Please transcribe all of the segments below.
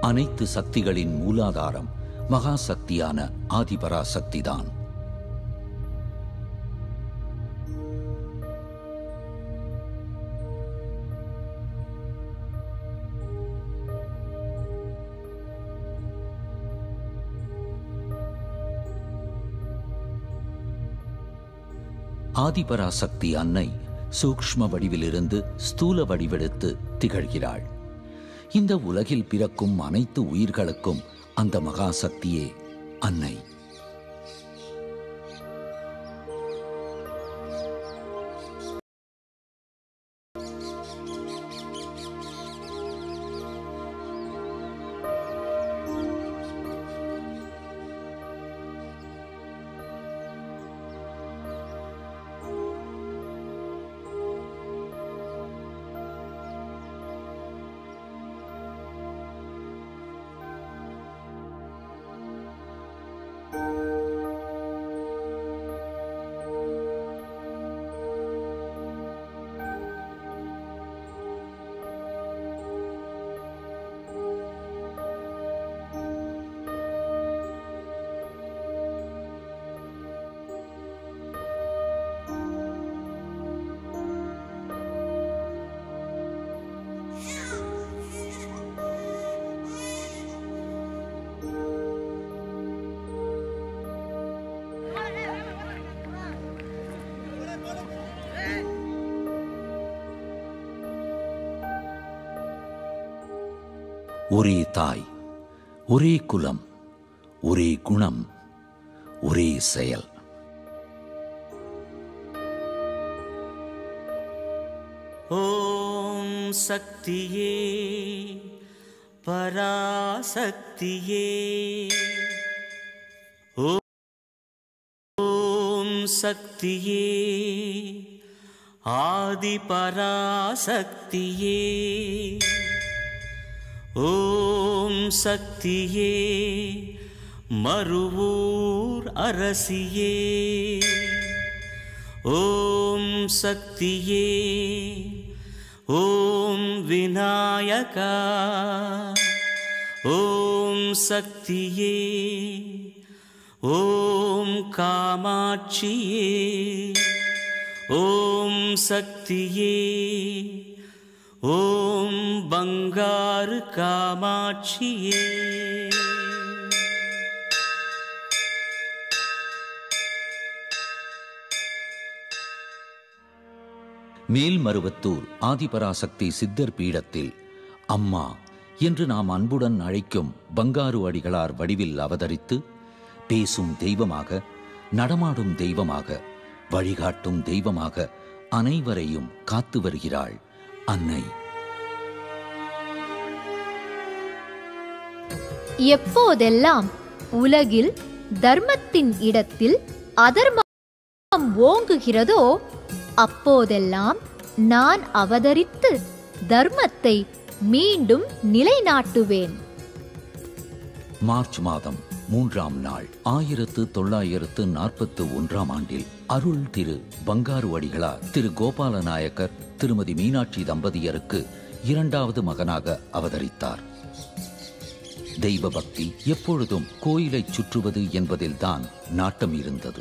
அனைத்து சக்திகளின் மூலாதாரம் மகா சக்தியான ஆதிபராசக்திதான் ஆதிபராசக்தி அன்னை சூக்ஷ்ம வடிவிலிருந்து ஸ்தூல வடிவெடுத்து திகழ்கிறாள் இந்த உலகில் பிறக்கும் அனைத்து உயிர்களுக்கும் அந்த மகா சக்தியே அன்னை ஒரே தாய் ஒரே குலம் ஒரே குணம் ஒரே செயல் ॐ शक्तिये पराशक्तिये ॐ शक्तिये आदिपराशक्तिये ॐ शक्तिये மறுவூர் அரசியே ஓம் சக்தியே ஓம் விநாயகா ஓம் சக்தியே ஓம் காமாட்சியே ஓம் சக்தியே ஓம் பங்காரு காமாட்சியே மேல்மருவத்தூர் ஆதிபராசக்தி சித்தர் பீடத்தில் அம்மா என்று நாம் அன்புடன் அழைக்கும் பங்காரு அடிகளார் வடிவில் அவதரித்து பேசும் தெய்வமாக நடமாடும் தெய்வமாக வழிகாட்டும் தெய்வமாக அனைவரையும் காத்து வருகிறாள் அன்னை எப்போதெல்லாம் உலகில் தர்மத்தின் இடத்தில் அதர்மம் ஓங்குகிறதோ அப்போதெல்லாம் நான் அவதரித்து தர்மத்தை மீண்டும் நிலைநாட்டுவேன் மார்ச் மாதம் மூன்றாம் நாள் ஆயிரத்து தொள்ளாயிரத்து நாற்பத்து ஒன்றாம் ஆண்டில் அருள் திரு பங்காரு அடிகளார் திரு கோபால நாயக்கர் திருமதி மீனாட்சி தம்பதியருக்கு இரண்டாவது மகனாக அவதரித்தார் தெய்வ பக்தி எப்பொழுதும் கோயிலைச் சுற்றுவது என்பதில்தான் நாட்டம் இருந்தது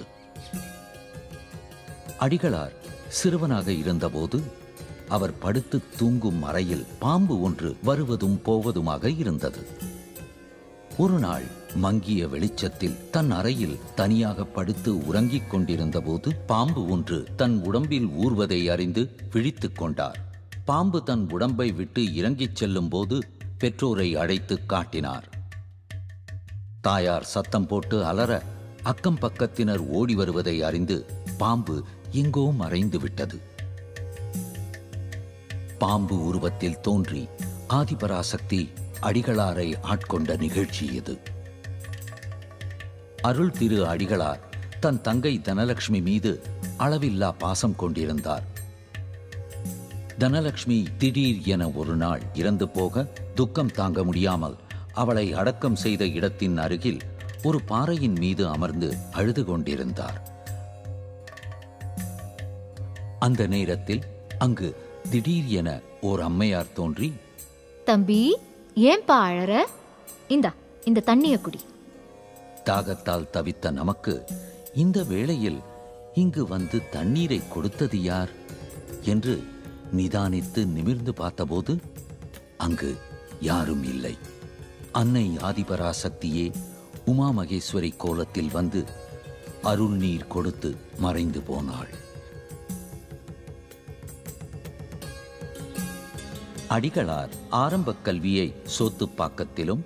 அடிகளார் சிறுவனாக இருந்தபோது அவர் படுத்து தூங்கும் அறையில் பாம்பு ஒன்று வருவதும் போவதுமாக இருந்தது ஒரு நாள் மங்கிய வெளிச்சத்தில் தன் அறையில் தனியாக படுத்து உறங்கிக் கொண்டிருந்தபோது பாம்பு ஒன்று தன் உடம்பில் ஊர்வதை அறிந்து விழித்துக் கொண்டார் பாம்பு தன் உடம்பை விட்டு இறங்கிச் செல்லும் போது பெற்றோரை அழைத்து காட்டினார் தாயார் சத்தம் போட்டு அலற அக்கம் பக்கத்தினர் ஓடி வருவதை அறிந்து பாம்பு எங்கோ மறைந்து விட்டது பாம்பு உருவத்தில் தோன்றி ஆதிபராசக்தி அடிகளாரை ஆட்கொண்ட நிகழ்ச்சி இது அருள் திரு அடிகளார் தன் தங்கை தனலட்சுமி மீது அளவில்லா பாசம் கொண்டிருந்தார் தனலட்சுமி திடீர் என ஒரு நாள் இறந்து போக துக்கம் தாங்க முடியாமல் அவளை அடக்கம் செய்த இடத்தின் அருகில் ஒரு பாறையின் மீது அமர்ந்து அழுது கொண்டிருந்தார் அந்த நேரத்தில் அங்கு திடீர் என ஓர் அம்மையார் தோன்றி தம்பி ஏன்பா அழற இந்தா இந்த தண்ணிய குடி தாகத்தால் தவித்த நமக்கு இந்த வேளையில் இங்கு வந்து தண்ணீரை கொடுத்தது யார் என்று நிதானித்து நிமிர்ந்து பார்த்தபோது அங்கு யாரும் இல்லை அன்னை ஆதிபராசக்தியே உமா மகேஸ்வரி கோலத்தில் வந்து அருள் நீர் கொடுத்து மறைந்து போனாள் அடிகளார் ஆரம்பக் கல்வியை சோத்துப்பாக்கத்திலும்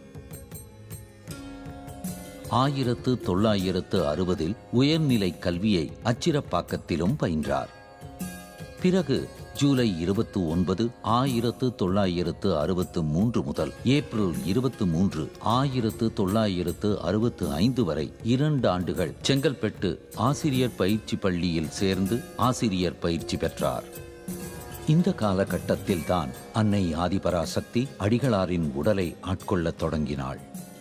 ஆயிரத்து தொள்ளாயிரத்து அறுபதில் உயர்நிலை கல்வியை அச்சிரப்பாக்கத்திலும் பயின்றார் பிறகு ஜூலை இருபத்தி ஒன்பது ஆயிரத்து தொள்ளாயிரத்து அறுபத்து மூன்று முதல் ஏப்ரல் இருபத்தி மூன்று ஆயிரத்து தொள்ளாயிரத்து அறுபத்து ஐந்து வரை இரண்டு ஆண்டுகள் செங்கல்பட்டு ஆசிரியர் பயிற்சி பள்ளியில் சேர்ந்து ஆசிரியர் பயிற்சி பெற்றார் இந்த காலகட்டத்தில் தான் அன்னை ஆதிபராசக்தி அடிகளாரின் உடலை ஆட்கொள்ளத் தொடங்கினாள்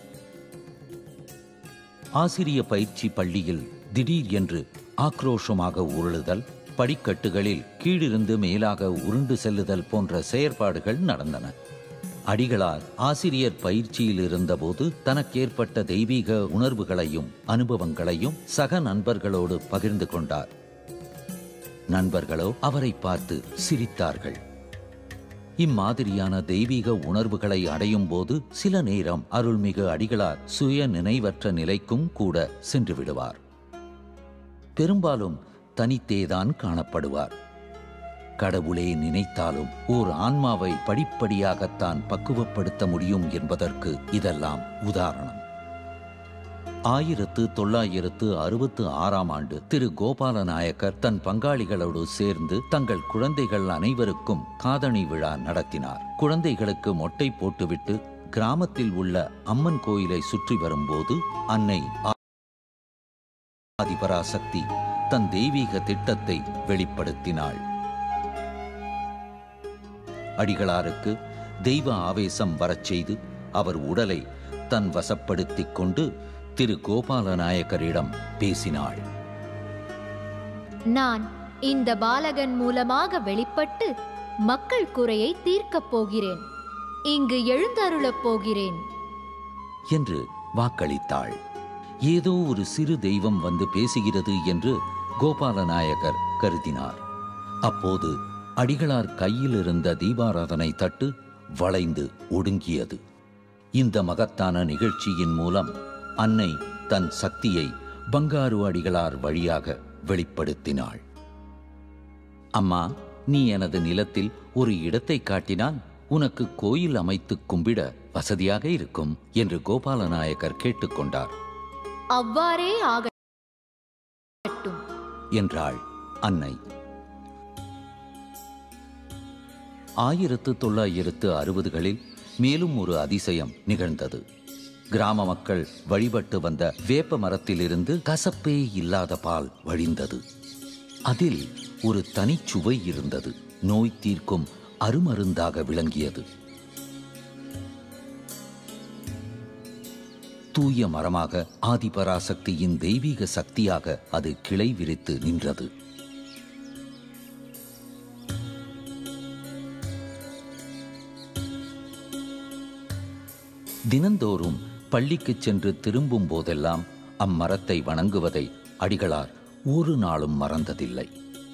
ஆசிரிய பயிற்சி பள்ளியில் திடீர் என்று ஆக்ரோஷமாக உருளுதல் படிக்கட்டுகளில் கீழிருந்து மேலாக உருண்டு செல்லுதல் போன்ற செயற்பாடுகள் நடந்தன அடிகளார் ஆசிரியர் பயிற்சியில் இருந்தபோது தனக்கேற்பட்ட தெய்வீக உணர்வுகளையும் அனுபவங்களையும் சக நண்பர்களோடு பகிர்ந்து கொண்டார் நண்பர்களோ அவரை பார்த்து சிரித்தார்கள் இம்மாதிரியான தெய்வீக உணர்வுகளை அடையும் போது சில நேரம் அருள்மிகு அடிகளார் சுய நினைவற்ற நிலைக்கும் கூட சென்று விடுவார் பெரும்பாலும் தனித்தேதான் காணப்படுவார் கடவுளே நினைத்தாலும் ஓர் ஆன்மாவை படிப்படியாகத்தான் பக்குவப்படுத்த முடியும் என்பதற்கு இதெல்லாம் உதாரணம் ஆயிரத்து தொள்ளாயிரத்து அறுபத்து ஆறாம் ஆண்டு திரு கோபால நாயக்கர் தன் பங்காளிகளோடு சேர்ந்து தங்கள் குழந்தைகள் அனைவருக்கும் காதணி விழா நடத்தினார் குழந்தைகளுக்கு மொட்டை போட்டுவிட்டு கிராமத்தில் உள்ள அம்மன் கோயிலை சுற்றி வரும்போது அன்னை ஆதிபராசக்தி தன் தெய்வீக திட்டத்தை வெளிப்படுத்தினாள் அடிகளாருக்கு தெய்வ ஆவேசம் வரச் செய்து அவர் உடலை தன் வசப்படுத்திக் கொண்டு திரு கோபால நாயக்கரிடம் பேசினாள் நான் இந்த பாலகன் மூலமாக வெளிப்பட்டு மக்கள் குறையை தீர்க்கப் போகிறேன் இங்கு எழுந்தருளப் போகிறேன் என்று வாக்களித்தாள் ஏதோ ஒரு சிறு தெய்வம் வந்து பேசுகிறது என்று கோபால நாயகர் கருதினார் அப்போது அடிகளார் கையில் இருந்த தீபாராதனை தட்டு வளைந்து ஒடுங்கியது இந்த மகத்தான நிகழ்ச்சியின் மூலம் அன்னை தன் சக்தியை பங்காரு அடிகளார் வழியாக வெளிப்படுத்தினாள் அம்மா நீ எனது நிலத்தில் ஒரு இடத்தை காட்டினால் உனக்கு கோயில் அமைத்து கும்பிட வசதியாக இருக்கும் என்று கோபாலநாயக்கர் கேட்டுக்கொண்டார் அவ்வாறே ஆகட்டும் என்றாள் அன்னை ஆயிரத்து தொள்ளாயிரத்து அறுபதுகளில் மேலும் ஒரு அதிசயம் நிகழ்ந்தது கிராம மக்கள் வழிபட்டு வந்த வேப்ப மரத்திலிருந்து கசப்பே இல்லாத பால் வழிந்தது அதில் ஒரு தனிச்சுவை இருந்தது நோய் தீர்க்கும் அருமருந்தாக விளங்கியது தூய மரமாக ஆதிபராசக்தியின் தெய்வீக சக்தியாக அது கிளை விரித்து நின்றது தினந்தோறும் பள்ளிக்குச் சென்று திரும்பும் போதெல்லாம் அம்மரத்தை வணங்குவதை அடிகளார் ஒரு நாளும் மறந்ததில்லை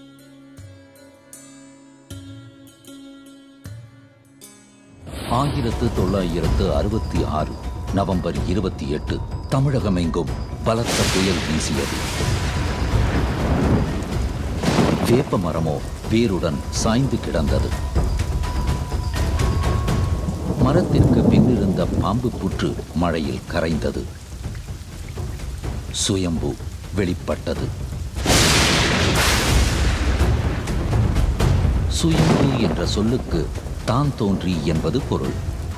ஆயிரத்து தொள்ளாயிரத்து அறுபத்தி ஆறு நவம்பர் இருபத்தி எட்டு தமிழகமெங்கும் பலத்த புயல் வீசியது வேப்ப மரமோ வேருடன் சாய்ந்து கிடந்தது மரத்திற்கு பின்னிருந்த பாம்பு புற்று மழையில் கரைந்தது சுயம்பு வெளிப்பட்டது சுயம்பு என்ற சொல்லுக்கு தான் தோன்றி என்பது பொருள்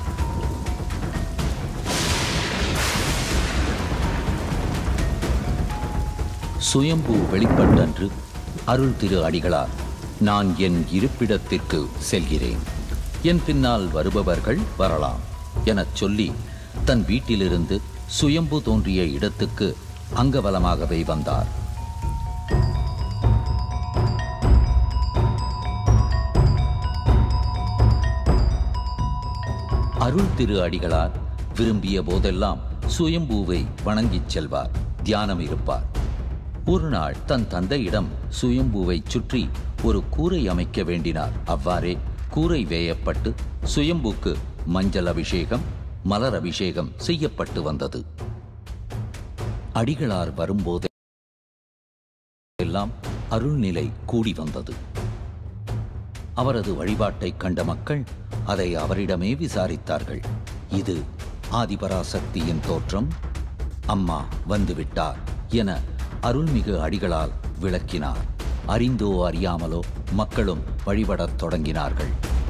சுயம்பு வெளிப்பட்டன்று அருள் திரு அடிகளார் நான் என் இருப்பிடத்திற்கு செல்கிறேன் என் பின்னால் வருபவர்கள் வரலாம் எனச் சொல்லி தன் வீட்டிலிருந்து சுயம்பு தோன்றிய இடத்துக்கு அங்கவலமாகவே வந்தார் அருள் திரு அடிகளார் விரும்பிய போதெல்லாம் சுயம்பூவை வணங்கிச் செல்வார் தியானம் இருப்பார் ஒரு நாள் தன் தந்தையிடம் சுயம்பூவை சுற்றி ஒரு கூரை அமைக்க வேண்டினார் அவ்வாறே கூரை வேயப்பட்டு சுயம்புக்கு மஞ்சள் அபிஷேகம் மலர் அபிஷேகம் செய்யப்பட்டு வந்தது அடிகளார் வரும்போதே எல்லாம் அருள்நிலை கூடி வந்தது அவரது வழிபாட்டை கண்ட மக்கள் அதை அவரிடமே விசாரித்தார்கள் இது ஆதிபராசக்தியின் தோற்றம் அம்மா வந்துவிட்டார் என அருள்மிகு அடிகளால் விளக்கினார் அறிந்தோ அறியாமலோ மக்களும் வழிபடத் தொடங்கினார்கள்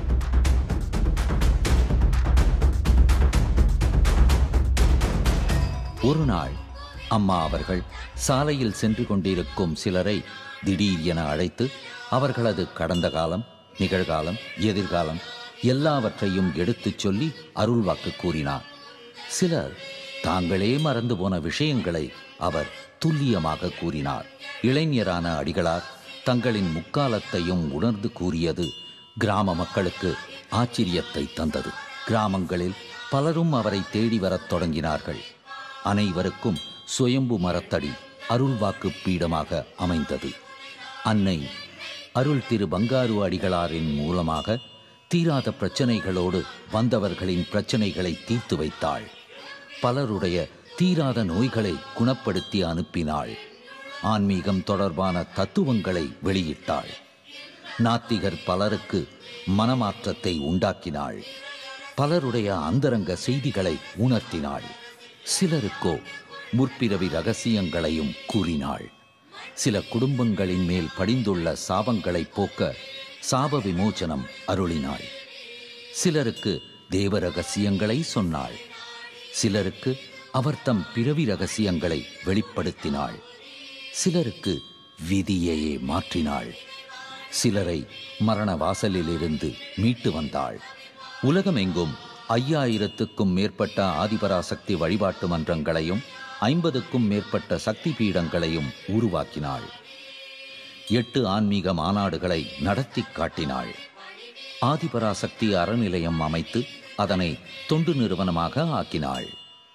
ஒரு நாள் அம்மா அவர்கள் சாலையில் சென்று கொண்டிருக்கும் சிலரை திடீர் என அழைத்து அவர்களது கடந்த காலம் நிகழ்காலம் எதிர்காலம் எல்லாவற்றையும் எடுத்துச் சொல்லி அருள்வாக்கு கூறினார் சிலர் தாங்களே மறந்து போன விஷயங்களை அவர் துல்லியமாக கூறினார் இளைஞரான அடிகளார் தங்களின் முக்காலத்தையும் உணர்ந்து கூறியது கிராம மக்களுக்கு ஆச்சரியத்தை தந்தது கிராமங்களில் பலரும் அவரை தேடி வரத் தொடங்கினார்கள் அனைவருக்கும் சுயம்பு மரத்தடி அருள்வாக்கு பீடமாக அமைந்தது அன்னை அருள் திரு பங்காரு அடிகளாரின் மூலமாக தீராத பிரச்சனைகளோடு வந்தவர்களின் பிரச்சனைகளை தீர்த்து வைத்தாள் பலருடைய தீராத நோய்களை குணப்படுத்தி அனுப்பினாள் ஆன்மீகம் தொடர்பான தத்துவங்களை வெளியிட்டாள் நாத்திகர் பலருக்கு மனமாற்றத்தை உண்டாக்கினாள் பலருடைய அந்தரங்க செய்திகளை உணர்த்தினாள் சிலருக்கோ முற்பிறவி ரகசியங்களையும் கூறினாள் சில குடும்பங்களின் மேல் படிந்துள்ள சாபங்களை போக்க சாப விமோசனம் அருளினாள் சிலருக்கு தேவ ரகசியங்களை சொன்னாள் சிலருக்கு அவர் தம் பிறவி ரகசியங்களை வெளிப்படுத்தினாள் சிலருக்கு விதியையே மாற்றினாள் சிலரை மரண வாசலிலிருந்து மீட்டு வந்தாள் உலகமெங்கும் ஐயாயிரத்துக்கும் மேற்பட்ட ஆதிபராசக்தி வழிபாட்டு மன்றங்களையும் ஐம்பதுக்கும் மேற்பட்ட சக்தி பீடங்களையும் உருவாக்கினாள் எட்டு ஆன்மீக மாநாடுகளை நடத்தி காட்டினாள் ஆதிபராசக்தி அறநிலையம் அமைத்து அதனை தொண்டு நிறுவனமாக ஆக்கினாள்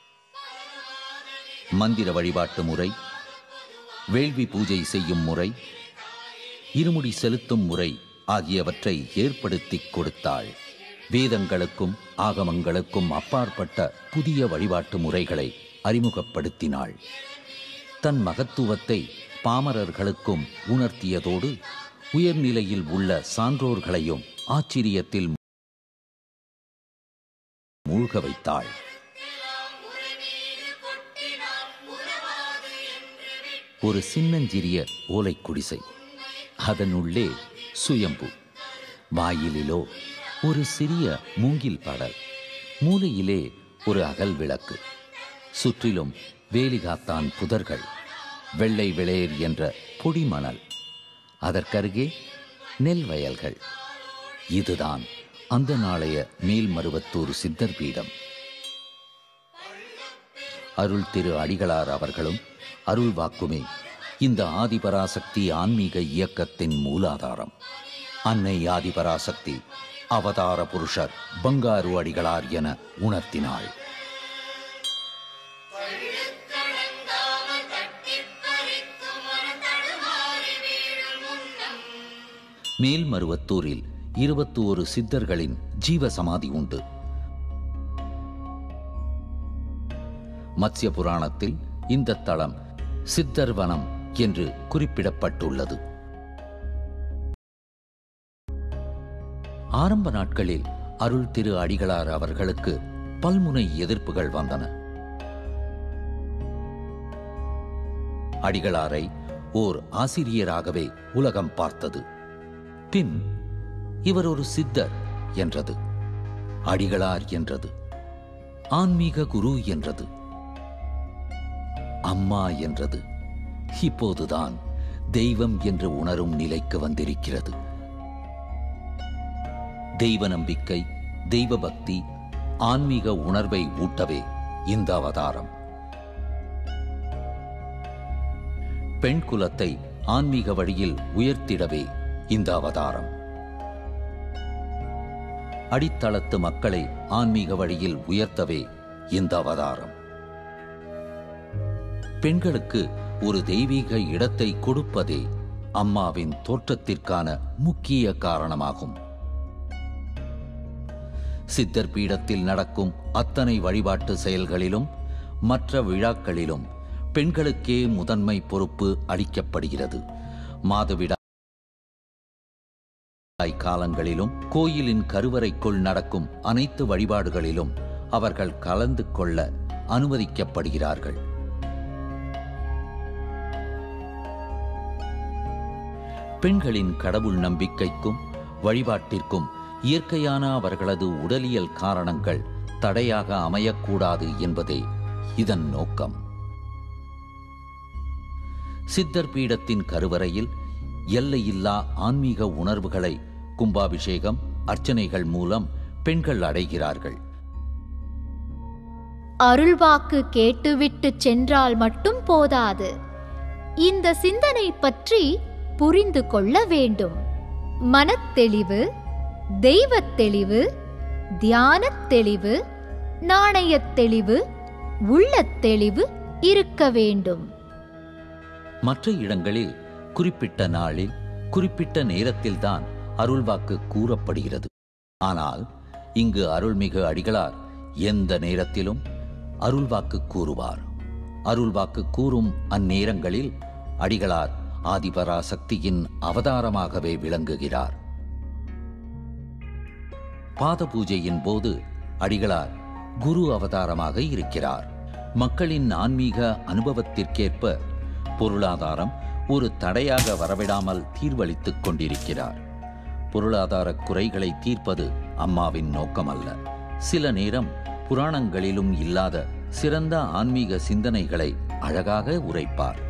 மந்திர வழிபாட்டு முறை வேள்வி பூஜை செய்யும் முறை இருமுடி செலுத்தும் முறை ஆகியவற்றை ஏற்படுத்திக் கொடுத்தாள் வேதங்களுக்கும் ஆகமங்களுக்கும் அப்பாற்பட்ட புதிய வழிபாட்டு முறைகளை அறிமுகப்படுத்தினாள் தன் மகத்துவத்தை பாமரர்களுக்கும் உணர்த்தியதோடு உயர்நிலையில் உள்ள சான்றோர்களையும் ஆச்சரியத்தில் மூழ்க வைத்தாள் ஒரு சின்னஞ்சிறிய ஓலை குடிசை அதனுள்ளே சுயம்பு வாயிலிலோ ஒரு சிறிய மூங்கில் படல் மூலையிலே ஒரு அகல் விளக்கு சுற்றிலும் வேலிகாத்தான் புதர்கள் வெள்ளை வெளேர் என்ற பொடிமணல் அதற்கருகே நெல் வயல்கள் இதுதான் அந்த நாளைய மேல்மருவத்தூர் சித்தர் பீடம் அருள் திரு அடிகளார் அவர்களும் அருள் வாக்குமே இந்த ஆதிபராசக்தி ஆன்மீக இயக்கத்தின் மூலாதாரம் அன்னை ஆதிபராசக்தி அவதார புருஷர் பங்காரு அடிகளார் என உணர்த்தினாள் மேல்மருவத்தூரில் இருபத்தி ஒரு சித்தர்களின் ஜீவ சமாதி உண்டு மத்ஸ்ய புராணத்தில் இந்த தளம் சித்தர் வனம் என்று குறிப்பிடப்பட்டுள்ளது ஆரம்ப நாட்களில் அருள் திரு அடிகளார் அவர்களுக்கு பல்முனை எதிர்ப்புகள் வந்தன அடிகளாரை ஓர் ஆசிரியராகவே உலகம் பார்த்தது பின் இவர் ஒரு சித்தர் என்றது அடிகளார் என்றது ஆன்மீக குரு என்றது அம்மா என்றது இப்போதுதான் தெய்வம் என்று உணரும் நிலைக்கு வந்திருக்கிறது தெய்வ நம்பிக்கை தெய்வ பக்தி ஆன்மீக உணர்வை ஊட்டவே இந்த அவதாரம் பெண் குலத்தை ஆன்மீக வழியில் உயர்த்திடவே இந்த அவதாரம் அடித்தளத்து மக்களை ஆன்மீக வழியில் உயர்த்தவே இந்த அவதாரம் பெண்களுக்கு ஒரு தெய்வீக இடத்தை கொடுப்பதே அம்மாவின் தோற்றத்திற்கான முக்கிய காரணமாகும் சித்தர் பீடத்தில் நடக்கும் அத்தனை வழிபாட்டு செயல்களிலும் மற்ற விழாக்களிலும் பெண்களுக்கே முதன்மை பொறுப்பு அளிக்கப்படுகிறது மாதவிடாய் காலங்களிலும் கோயிலின் கருவறைக்குள் நடக்கும் அனைத்து வழிபாடுகளிலும் அவர்கள் கலந்து கொள்ள அனுமதிக்கப்படுகிறார்கள் பெண்களின் கடவுள் நம்பிக்கைக்கும் வழிபாட்டிற்கும் இயற்கையான அவர்களது உடலியல் காரணங்கள் தடையாக அமையக்கூடாது என்பதே இதன் நோக்கம் சித்தர் பீடத்தின் கருவறையில் எல்லையில்லா ஆன்மீக உணர்வுகளை கும்பாபிஷேகம் அர்ச்சனைகள் மூலம் பெண்கள் அடைகிறார்கள் அருள்வாக்கு கேட்டுவிட்டு சென்றால் மட்டும் போதாது இந்த சிந்தனை பற்றி புரிந்து கொள்ள வேண்டும் மனத்தெளிவு தெய்வத் தெளிவு தியானத் தெளிவு நாணயத் தெளிவு உள்ளத் தெளிவு இருக்க வேண்டும் மற்ற இடங்களில் குறிப்பிட்ட நாளில் குறிப்பிட்ட நேரத்தில்தான் அருள்வாக்கு கூறப்படுகிறது ஆனால் இங்கு அருள்மிகு அடிகளார் எந்த நேரத்திலும் அருள்வாக்கு கூறுவார் அருள்வாக்கு கூறும் அந்நேரங்களில் அடிகளார் ஆதிபராசக்தியின் அவதாரமாகவே விளங்குகிறார் பாத பூஜையின் போது அடிகளார் குரு அவதாரமாக இருக்கிறார் மக்களின் ஆன்மீக அனுபவத்திற்கேற்ப பொருளாதாரம் ஒரு தடையாக வரவிடாமல் தீர்வளித்துக் கொண்டிருக்கிறார் பொருளாதார குறைகளை தீர்ப்பது அம்மாவின் நோக்கமல்ல சில நேரம் புராணங்களிலும் இல்லாத சிறந்த ஆன்மீக சிந்தனைகளை அழகாக உரைப்பார்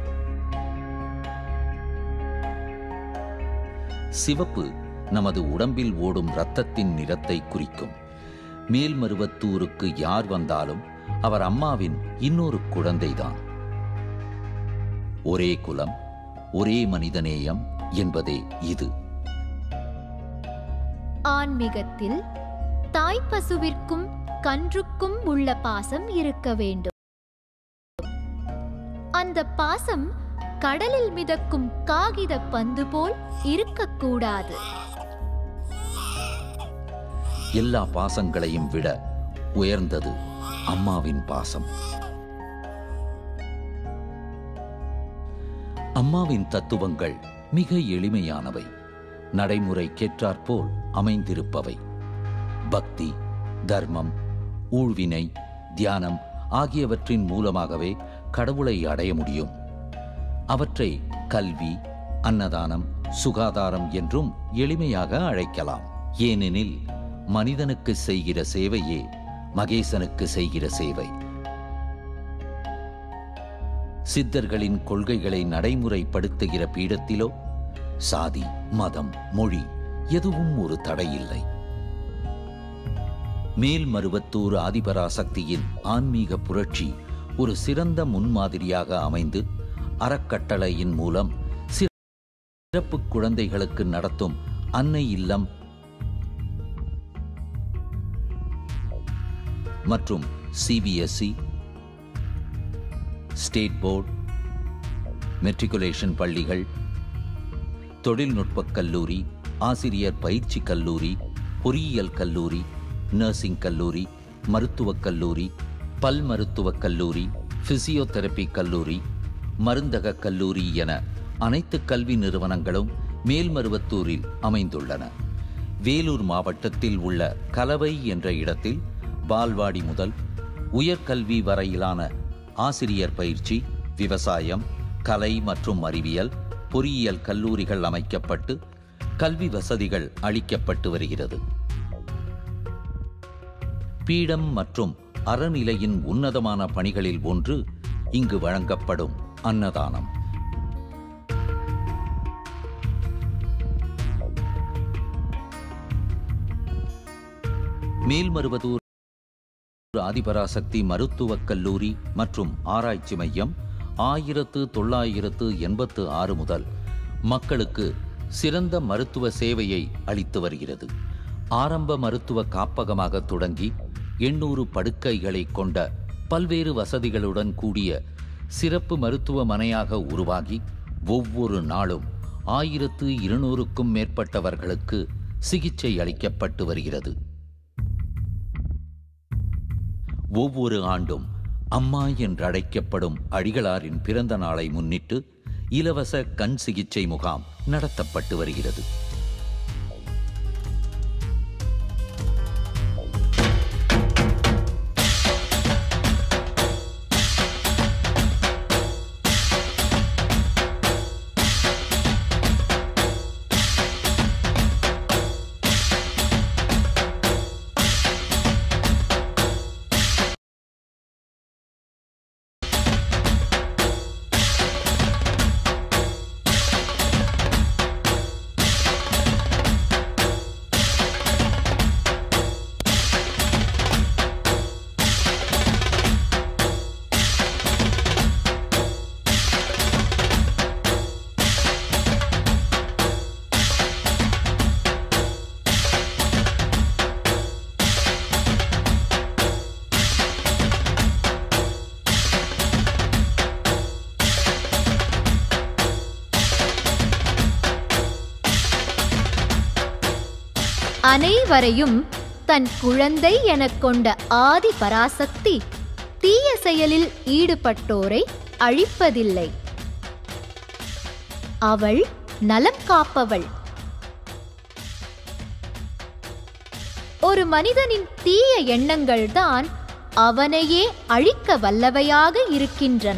சிவப்பு நமது உடம்பில் ஓடும் இரத்தத்தின் நிறத்தை குறிக்கும் மேல்மருவத்தூருக்கு யார் வந்தாலும் அவர் அம்மாவின் இன்னொரு குழந்தைதான் ஒரே குலம் ஒரே மனிதநேயம் என்பதே இது ஆன்மீகத்தில் தாய்ப்பசுவிற்கும் கன்றுக்கும் உள்ள பாசம் இருக்க வேண்டும் அந்த பாசம் கடலில் மிதக்கும் காகித பந்து போல் இருக்கக்கூடாது எல்லா பாசங்களையும் விட உயர்ந்தது அம்மாவின் பாசம் அம்மாவின் தத்துவங்கள் மிக எளிமையானவை நடைமுறைக்கேற்றாற்போல் அமைந்திருப்பவை பக்தி தர்மம் ஊழ்வினை தியானம் ஆகியவற்றின் மூலமாகவே கடவுளை அடைய முடியும் அவற்றை கல்வி அன்னதானம் சுகாதாரம் என்றும் எளிமையாக அழைக்கலாம் ஏனெனில் மனிதனுக்கு செய்கிற சேவையே மகேசனுக்கு செய்கிற சேவை சித்தர்களின் கொள்கைகளை நடைமுறைப்படுத்துகிற பீடத்திலோ சாதி மதம் மொழி எதுவும் ஒரு தடையில்லை மேல்மருவத்தூர் ஆதிபராசக்தியின் ஆன்மீக புரட்சி ஒரு சிறந்த முன்மாதிரியாக அமைந்து அறக்கட்டளையின் மூலம் சிறப்பு குழந்தைகளுக்கு நடத்தும் அன்னை இல்லம் மற்றும் சிபிஎஸ்இ ஸ்டேட் போர்டு மெட்ரிகுலேஷன் பள்ளிகள் தொழில்நுட்பக் கல்லூரி ஆசிரியர் பயிற்சி கல்லூரி பொறியியல் கல்லூரி நர்சிங் கல்லூரி மருத்துவக் கல்லூரி பல் மருத்துவக் கல்லூரி பிசியோதெரபி கல்லூரி மருந்தக கல்லூரி என அனைத்து கல்வி நிறுவனங்களும் மேல்மருவத்தூரில் அமைந்துள்ளன வேலூர் மாவட்டத்தில் உள்ள கலவை என்ற இடத்தில் பால்வாடி முதல் உயர்கல்வி வரையிலான ஆசிரியர் பயிற்சி விவசாயம் கலை மற்றும் அறிவியல் பொறியியல் கல்லூரிகள் அமைக்கப்பட்டு கல்வி வசதிகள் அளிக்கப்பட்டு வருகிறது பீடம் மற்றும் அறநிலையின் உன்னதமான பணிகளில் ஒன்று இங்கு வழங்கப்படும் அன்னதானம் மேல்மருவதூர் ஆதிபராசக்தி மருத்துவக் கல்லூரி மற்றும் ஆராய்ச்சி மையம் ஆயிரத்து தொள்ளாயிரத்து எண்பத்து ஆறு முதல் மக்களுக்கு சிறந்த மருத்துவ சேவையை அளித்து வருகிறது ஆரம்ப மருத்துவ காப்பகமாக தொடங்கி எண்ணூறு படுக்கைகளை கொண்ட பல்வேறு வசதிகளுடன் கூடிய சிறப்பு மருத்துவமனையாக உருவாகி ஒவ்வொரு நாளும் ஆயிரத்து இருநூறுக்கும் மேற்பட்டவர்களுக்கு சிகிச்சை அளிக்கப்பட்டு வருகிறது ஒவ்வொரு ஆண்டும் அம்மா என்றழைக்கப்படும் அடிகளாரின் பிறந்த நாளை முன்னிட்டு இலவச கண் சிகிச்சை முகாம் நடத்தப்பட்டு வருகிறது அனைவரையும் தன் குழந்தை எனக் கொண்ட ஆதி பராசக்தி தீய செயலில் ஈடுபட்டோரை அழிப்பதில்லை அவள் நலம் காப்பவள் ஒரு மனிதனின் தீய எண்ணங்கள்தான் அவனையே அழிக்க வல்லவையாக இருக்கின்றன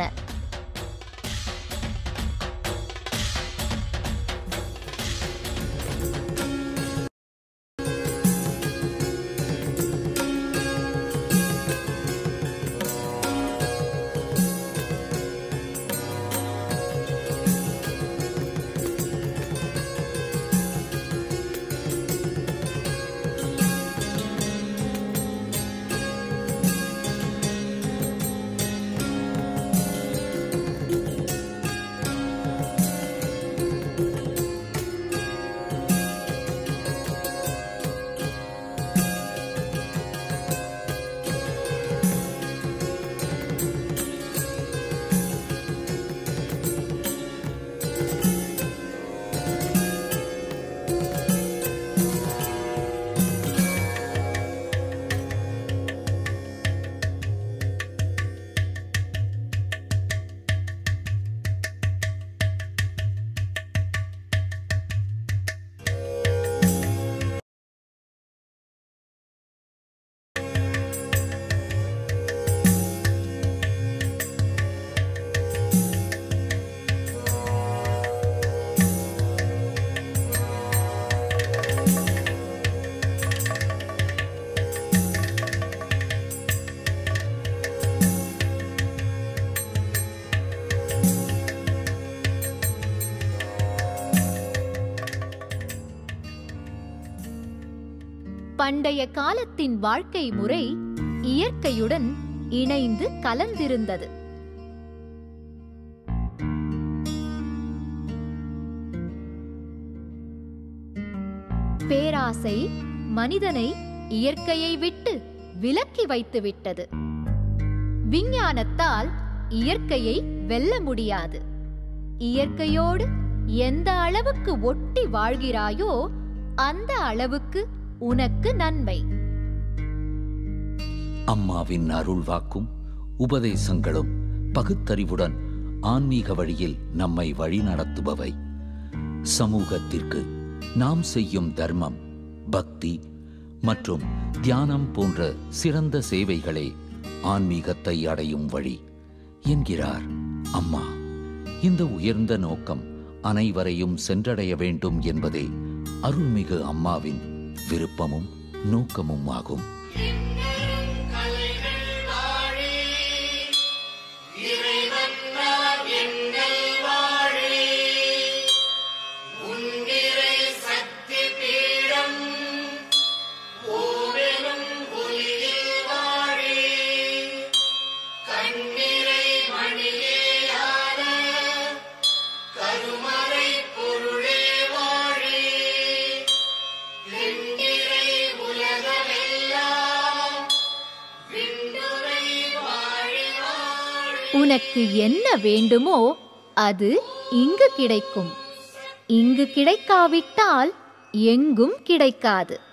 பண்டைய காலத்தின் வாழ்க்கை முறை இயற்கையுடன் இணைந்து கலந்திருந்தது பேராசை மனிதனை இயற்கையை விட்டு விலக்கி வைத்து விட்டது விஞ்ஞானத்தால் இயற்கையை வெல்ல முடியாது இயற்கையோடு எந்த அளவுக்கு ஒட்டி வாழ்கிறாயோ அந்த அளவுக்கு உனக்கு நன்மை அம்மாவின் அருள் வாக்கும் உபதேசங்களும் பகுத்தறிவுடன் ஆன்மீக வழியில் நம்மை வழிநடத்துபவை சமூகத்திற்கு நாம் செய்யும் தர்மம் பக்தி மற்றும் தியானம் போன்ற சிறந்த சேவைகளே ஆன்மீகத்தை அடையும் வழி என்கிறார் அம்மா இந்த உயர்ந்த நோக்கம் அனைவரையும் சென்றடைய வேண்டும் என்பதே அருள்மிகு அம்மாவின் விருப்பமும் நோக்கமும் ஆகும் உலகமெல்லாம் உனக்கு என்ன வேண்டுமோ அது இங்கு கிடைக்கும் இங்கு கிடைக்காவிட்டால் எங்கும் கிடைக்காது